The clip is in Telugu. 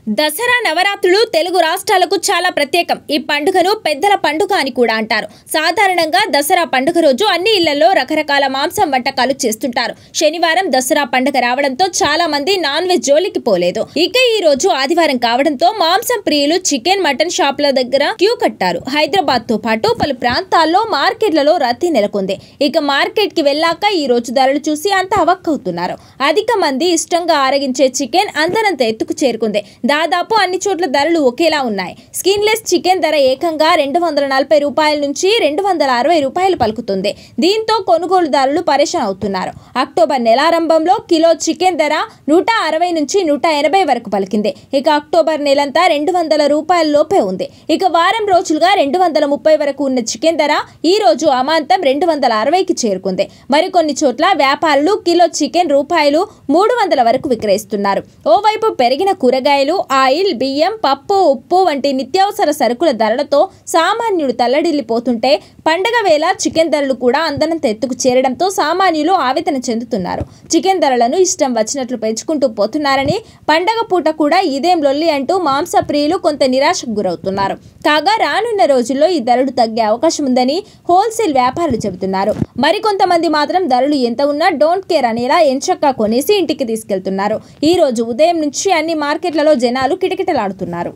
దసరా నవరాత్రులు తెలుగు రాష్ట్రాలకు చాలా ప్రత్యేకం ఈ పండుగను పెద్దల పండుగ అని కూడా అంటారు సాధారణంగా దసరా పండుగ రోజు అన్ని ఇళ్లలో రకరకాల మాంసం వంటకాలు చేస్తుంటారు శనివారం దసరా పండుగ రావడంతో చాలా మంది నాన్ వెజ్ జోలికి పోలేదు ఇక ఈ రోజు ఆదివారం కావడంతో మాంసం ప్రియులు చికెన్ మటన్ షాపుల దగ్గర క్యూ కట్టారు హైదరాబాద్ తో పాటు పలు ప్రాంతాల్లో మార్కెట్లలో రద్దీ నెలకొంది ఇక మార్కెట్ కి వెళ్ళాక ఈ రోజు ధరలు చూసి అంతా అవక్కవుతున్నారు అధిక మంది ఇష్టంగా ఆరగించే చికెన్ అందనంత ఎత్తుకు చేరుకుంది దాదాపు అన్ని చోట్ల ధరలు ఒకేలా ఉన్నాయి స్కిన్లెస్ చికెన్ ధర ఏకంగా రెండు వందల నలభై రూపాయల నుంచి రెండు వందల అరవై రూపాయలు పలుకుతుంది దీంతో కొనుగోలుదారులు పరేషాన్ అవుతున్నారు అక్టోబర్ నెలారంభంలో కిలో చికెన్ ధర నూట అరవై నుంచి నూట ఎనభై వరకు పలికింది ఇక అక్టోబర్ నెలంతా రెండు వందల రూపాయల లోపే ఉంది ఇక వారం రోజులుగా రెండు వందల ముప్పై వరకు ఉన్న చికెన్ ధర ఈ రోజు అమాంతం రెండు వందల అరవైకి చేరుకుంది మరికొన్ని చోట్ల వ్యాపారులు కిలో చికెన్ రూపాయలు మూడు వందల వరకు విక్రయిస్తున్నారు ఓవైపు పెరిగిన కూరగాయలు ఆయిల్ బియ్యం పప్పు ఉప్పు వంటి నిత్యావసర సరుకుల ధరలతో సామాన్యుడు తల్లడిల్లిపోతుంటే పండగ వేళ చికెన్ ధరలు కూడా అందనంత ఎత్తుకు చేరడంతో సామాన్యులు ఆవేదన చెందుతున్నారు చికెన్ ధరలను ఇష్టం వచ్చినట్లు పెంచుకుంటూ పోతున్నారని పండగ పూట కూడా ఇదేం లొల్లి అంటూ మాంస ప్రియులు కొంత నిరాశకు గురవుతున్నారు కాగా రానున్న రోజుల్లో ఈ ధరలు తగ్గే అవకాశం ఉందని హోల్సేల్ వ్యాపారులు చెబుతున్నారు మరికొంతమంది మాత్రం ధరలు ఎంత ఉన్నా డోంట్ కేర్ అనేలా ఎంచక్కా కొనేసి ఇంటికి తీసుకెళ్తున్నారు ఈ రోజు ఉదయం నుంచి అన్ని మార్కెట్లలో జనాలు కిటకిటలాడుతున్నారు